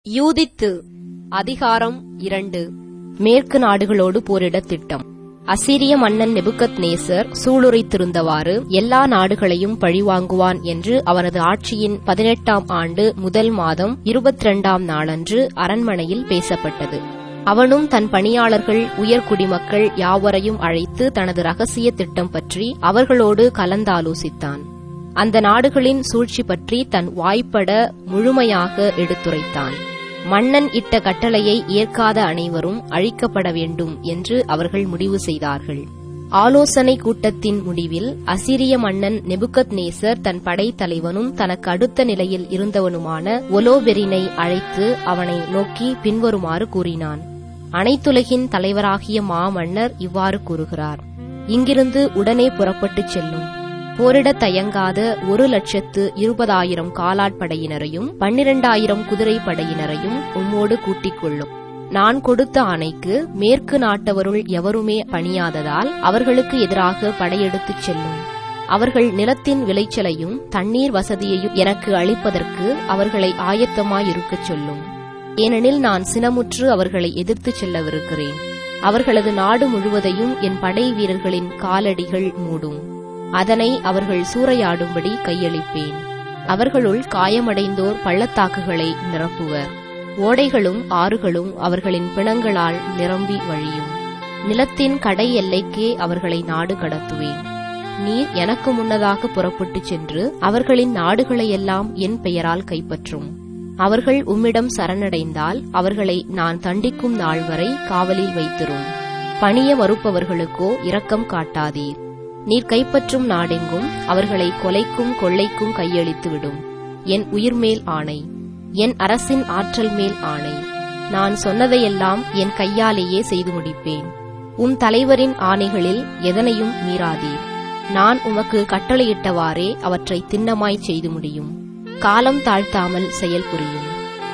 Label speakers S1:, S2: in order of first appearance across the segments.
S1: யூதித்து அதிகாரம் இரண்டு மேற்கு நாடுகளோடு போரிடத் திட்டம் அசீரிய மன்னன் நெபுகத் நேசர் சூளுரைத்திருந்தவாறு எல்லா நாடுகளையும் பழிவாங்குவான் என்று அவனது ஆட்சியின் பதினெட்டாம் ஆண்டு முதல் மாதம் இருபத்திரண்டாம் நாளன்று அரண்மனையில் பேசப்பட்டது அவனும் தன் பணியாளர்கள் உயர்குடிமக்கள் யாவரையும் அழைத்து தனது ரகசிய திட்டம் பற்றி அவர்களோடு கலந்தாலோசித்தான் அந்த நாடுகளின் சூழ்ச்சி பற்றி தன் வாய்ப்பட முழுமையாக எடுத்துரைத்தான் மன்னன் இட்ட கட்டளையை ஏற்காத அனைவரும் அழிக்கப்பட வேண்டும் என்று அவர்கள் முடிவு செய்தார்கள் ஆலோசனை கூட்டத்தின் முடிவில் அசிரிய மன்னன் நெபுகத் நேசர் தன் படைத்தலைவனும் தனக்கு அடுத்த நிலையில் இருந்தவனுமான ஒலோபெரினை அழைத்து அவனை நோக்கி பின்வருமாறு கூறினான் அனைத்துலகின் தலைவராகிய மாமன்னர் இவ்வாறு கூறுகிறார் இங்கிருந்து உடனே புறப்பட்டுச் செல்லும் போரிடத் தயங்காத ஒரு லட்சத்து இருபதாயிரம் காலாட்படையினரையும் பன்னிரண்டாயிரம் குதிரை படையினரையும் உம்மோடு கூட்டிக் கொள்ளும் நான் கொடுத்த ஆணைக்கு மேற்கு நாட்டவருள் எவருமே பணியாததால் அவர்களுக்கு எதிராக படையெடுத்துச் செல்லும் அவர்கள் நிலத்தின் விளைச்சலையும் தண்ணீர் வசதியையும் எனக்கு அளிப்பதற்கு அவர்களை ஆயத்தமாயிருக்கச் சொல்லும் ஏனெனில் நான் சினமுற்று அவர்களை எதிர்த்துச் செல்லவிருக்கிறேன் அவர்களது நாடு முழுவதையும் என் படை வீரர்களின் காலடிகள் மூடும் அதனை அவர்கள் சூறையாடும்படி கையளிப்பேன் அவர்களுள் காயமடைந்தோர் பள்ளத்தாக்குகளை நிரப்புவர் ஓடைகளும் ஆறுகளும் அவர்களின் பிணங்களால் நிரம்பி வழியும் நிலத்தின் கடை எல்லைக்கே அவர்களை நாடு கடத்துவேன் நீர் எனக்கு முன்னதாக புறப்பட்டுச் சென்று அவர்களின் நாடுகளையெல்லாம் என் பெயரால் கைப்பற்றும் அவர்கள் உம்மிடம் சரணடைந்தால் அவர்களை நான் தண்டிக்கும் நாள் வரை காவலில் வைத்திரும் பணிய மறுப்பவர்களுக்கோ இரக்கம் காட்டாதீர் நீர் கைப்பற்றும் நாடெங்கும் அவர்களை கொலைக்கும் கொள்ளைக்கும் கையளித்துவிடும் என் உயிர்மேல் ஆணை என் அரசின் ஆற்றல் மேல் ஆணை நான் சொன்னதையெல்லாம் என் கையாலேயே செய்து முடிப்பேன் உம் தலைவரின் ஆணைகளில் எதனையும் மீறாதீர் நான் உமக்கு கட்டளையிட்டவாறே அவற்றை திண்ணமாய் செய்து முடியும் காலம் தாழ்த்தாமல் செயல் புரியும்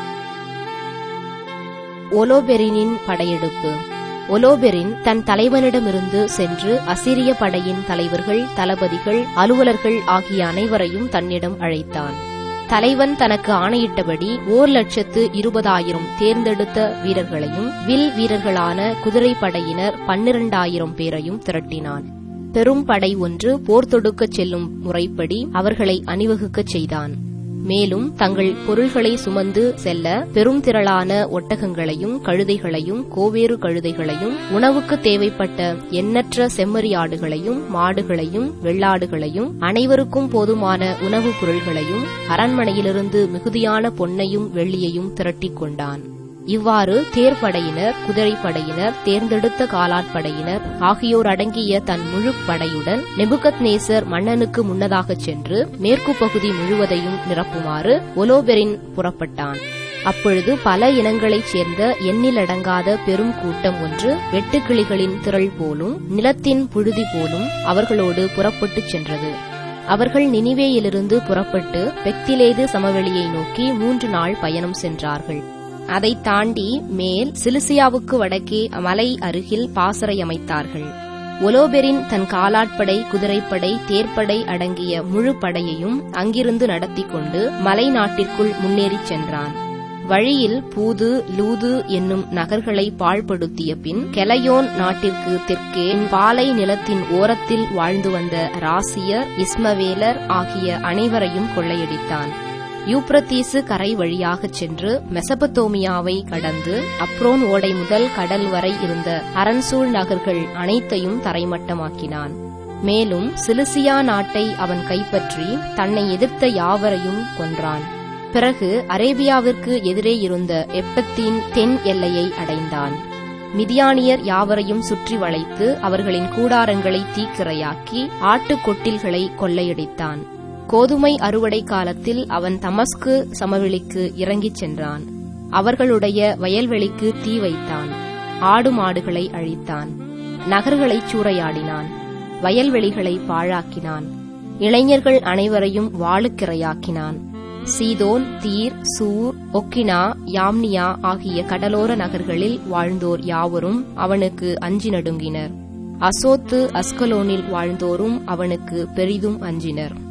S1: ஒலோபெரினின் படையெடுப்பு ஒலோபெரின் தன் தலைவனிடமிருந்து சென்று அசிரிய படையின் தலைவர்கள் தளபதிகள் அலுவலர்கள் ஆகிய அனைவரையும் தன்னிடம் அழைத்தான் தலைவன் தனக்கு ஆணையிட்டபடி ஓர் லட்சத்து இருபதாயிரம் தேர்ந்தெடுத்த வீரர்களையும் வில் வீரர்களான குதிரை படையினர் பன்னிரண்டாயிரம் பேரையும் திரட்டினான் பெரும் படை ஒன்று போர் தொடுக்கச் செல்லும் முறைப்படி அவர்களை அணிவகுக்கச் செய்தான் மேலும் தங்கள் பொருள்களை சுமந்து செல்ல பெரும் திரளான ஒட்டகங்களையும் கழுதைகளையும் கோவேறு கழுதைகளையும் உணவுக்கு தேவைப்பட்ட எண்ணற்ற செம்மறியாடுகளையும் மாடுகளையும் வெள்ளாடுகளையும் அனைவருக்கும் போதுமான உணவுப் பொருள்களையும் அரண்மனையிலிருந்து மிகுதியான பொன்னையும் வெள்ளியையும் திரட்டிக் கொண்டான் இவ்வாறு தேர்ப்படையினர் குதிரைப்படையினர் தேர்ந்தெடுத்த காலாட்படையினர் ஆகியோர் அடங்கிய தன் முழு படையுடன் நெபுகத் நேசர் மன்னனுக்கு முன்னதாகச் சென்று மேற்கு பகுதி முழுவதையும் நிரப்புமாறு ஒலோபெரின் புறப்பட்டான் அப்பொழுது பல இனங்களைச் சேர்ந்த எண்ணிலடங்காத பெரும் கூட்டம் ஒன்று வெட்டுக்கிளிகளின் திரள் போலும் நிலத்தின் புழுதி போலும் அவர்களோடு புறப்பட்டுச் சென்றது அவர்கள் நினிவேயிலிருந்து புறப்பட்டு பெக்திலேது சமவெளியை நோக்கி மூன்று நாள் பயணம் சென்றார்கள் அதை தாண்டி மேல் சிலிசியாவுக்கு வடக்கே மலை அருகில் பாசறை அமைத்தார்கள் ஒலோபெரின் தன் காலாட்படை குதிரைப்படை தேர்ப்படை அடங்கிய முழு படையையும் அங்கிருந்து நடத்தி கொண்டு மலை நாட்டிற்குள் முன்னேறிச் சென்றான் வழியில் பூது லூது என்னும் நகர்களை பாழ்படுத்திய பின் கெலையோன் நாட்டிற்கு தெற்கே பாலை நிலத்தின் ஓரத்தில் வாழ்ந்து வந்த ராசியர் இஸ்மவேலர் ஆகிய அனைவரையும் கொள்ளையடித்தான் யூப்ரத்தீசு கரை வழியாகச் சென்று மெசபத்தோமியாவை கடந்து அப்ரோன் ஓடை முதல் கடல் வரை இருந்த அரண்சூழ் நகர்கள் அனைத்தையும் தரைமட்டமாக்கினான் மேலும் சிலிசியா நாட்டை அவன் கைப்பற்றி தன்னை எதிர்த்த யாவரையும் கொன்றான் பிறகு அரேபியாவிற்கு எதிரே இருந்த எப்பத்தின் தென் எல்லையை அடைந்தான் மிதியானியர் யாவரையும் சுற்றி வளைத்து அவர்களின் கூடாரங்களை தீக்கிரையாக்கி ஆட்டுக்கொட்டில்களை கொள்ளையடித்தான் கோதுமை அறுவடை காலத்தில் அவன் தமஸ்கு சமவெளிக்கு இறங்கிச் சென்றான் அவர்களுடைய வயல்வெளிக்கு தீ வைத்தான் ஆடு மாடுகளை அழித்தான் நகர்களைச் சூறையாடினான் வயல்வெளிகளை பாழாக்கினான் இளைஞர்கள் அனைவரையும் வாளுக்கிரையாக்கினான் சீதோன் தீர் சூர் ஒக்கினா யாம்னியா ஆகிய கடலோர நகர்களில் வாழ்ந்தோர் யாவரும் அவனுக்கு அஞ்சி நடுங்கினர் அசோத்து அஸ்கலோனில் வாழ்ந்தோரும் அவனுக்கு பெரிதும் அஞ்சினர்